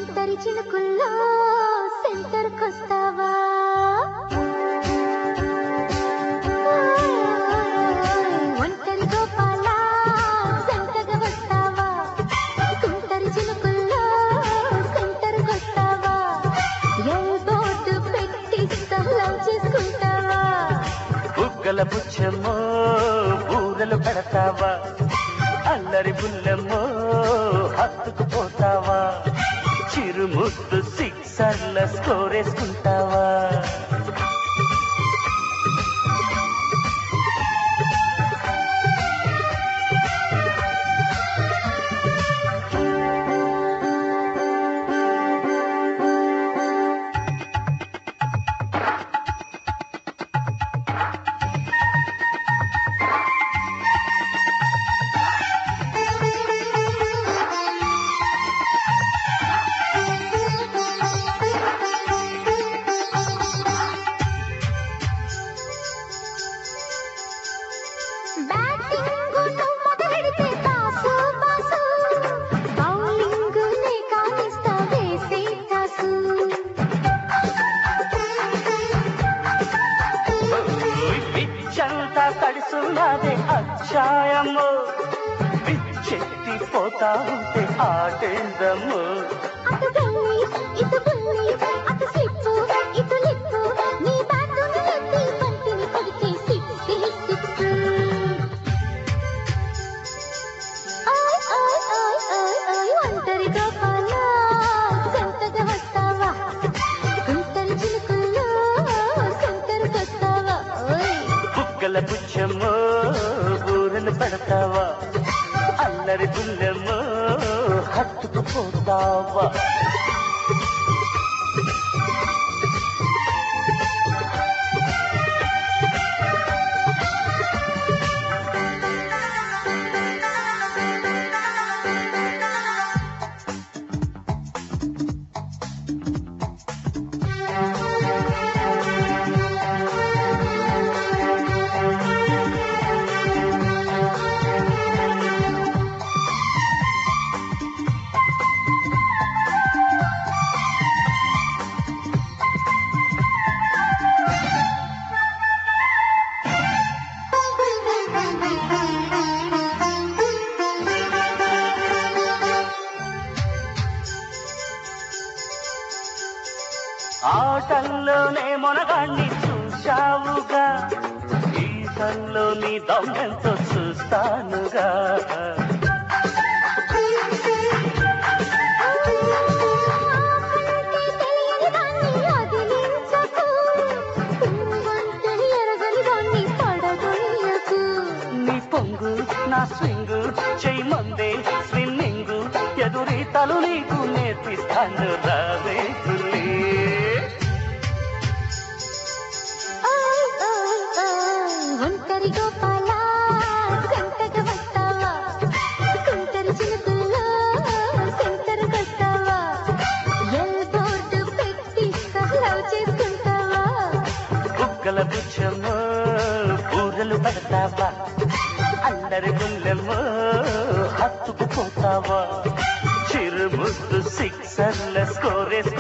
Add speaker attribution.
Speaker 1: తుంటరి చినుకుల్లో సెంటర్ కొస్తావా ఒంటరి గోపాల జంటగా వస్తావా తుంటరి చినుకుల్లో సెంటర్ కొస్తావా ఎల్బోర్డు పెట్టిస్తా లవ్ చేసుకుంటావా
Speaker 2: బుగ్గల పుచ్చమ్మో బూరెలు పెడతావా అల్లరి బుల్లెమ్మో హత్తుకు పోతావా చిరుముద్దు సిక్సర్ల స్కోరేసుకుంటావా
Speaker 1: బ్యాటింగ్ నువ్వు మొదలెడితే బాసు బాసు బౌలింగ్ నే కానిస్తా వేసే టాసు
Speaker 2: ఓయ్ పిచ్చంతా తడిసున్నదే అచ్చాయమ్మో పిచ్చెత్తి పోతా ఉంటే ఆటేందమ్మో
Speaker 1: అటు గల్లి ఇటు బుల్లి అటు స్లిప్పు ఇటు లిప్పు నీ బ్యాటుని ఎత్తి బంతిని కొడితే సిక్స్ సిక్స్ ఓయ్ ఓయ్ ఓయ్ ఓయ్ ఓయ్ ఒంటరి గోపాల జంటగా వస్తావా గుంటరి చిలుకల్లో సెంటర్కి వస్తావా ఓయ్
Speaker 2: బుగ్గల పుచ్చమ్మో బూరెలు పెడతావా అల్లరి బుల్లెమ్మో హత్తుకు పోతావా ఆటల్లోనే మొనగాన్ని చూశావుగా ఈటల్లో నీ దమ్మెంతో చూస్తానుగా నీ పొంగు నా స్వింగు చెయ్యి మందే స్విమ్మింగ్ ఎదురీతలు నీకు నేర్పిస్తాను రావే పుల్లి
Speaker 1: ఒంటరి గోపాల సెంటగా వస్తావా కుంటరి చినుకుల్లో సెంటర్ వస్తావా ఎల్ బోర్డు పెట్టిస్తా లవ్ చేసుకుంటావా
Speaker 2: బుగ్గల బుచ్చమ్మో బూరెలు పడతావా అల్లరి గుల్లెమ్మో హత్తుకు పోతావా చిరుముద్దు సిక్సర్ల స్కోరేసుకుంటావా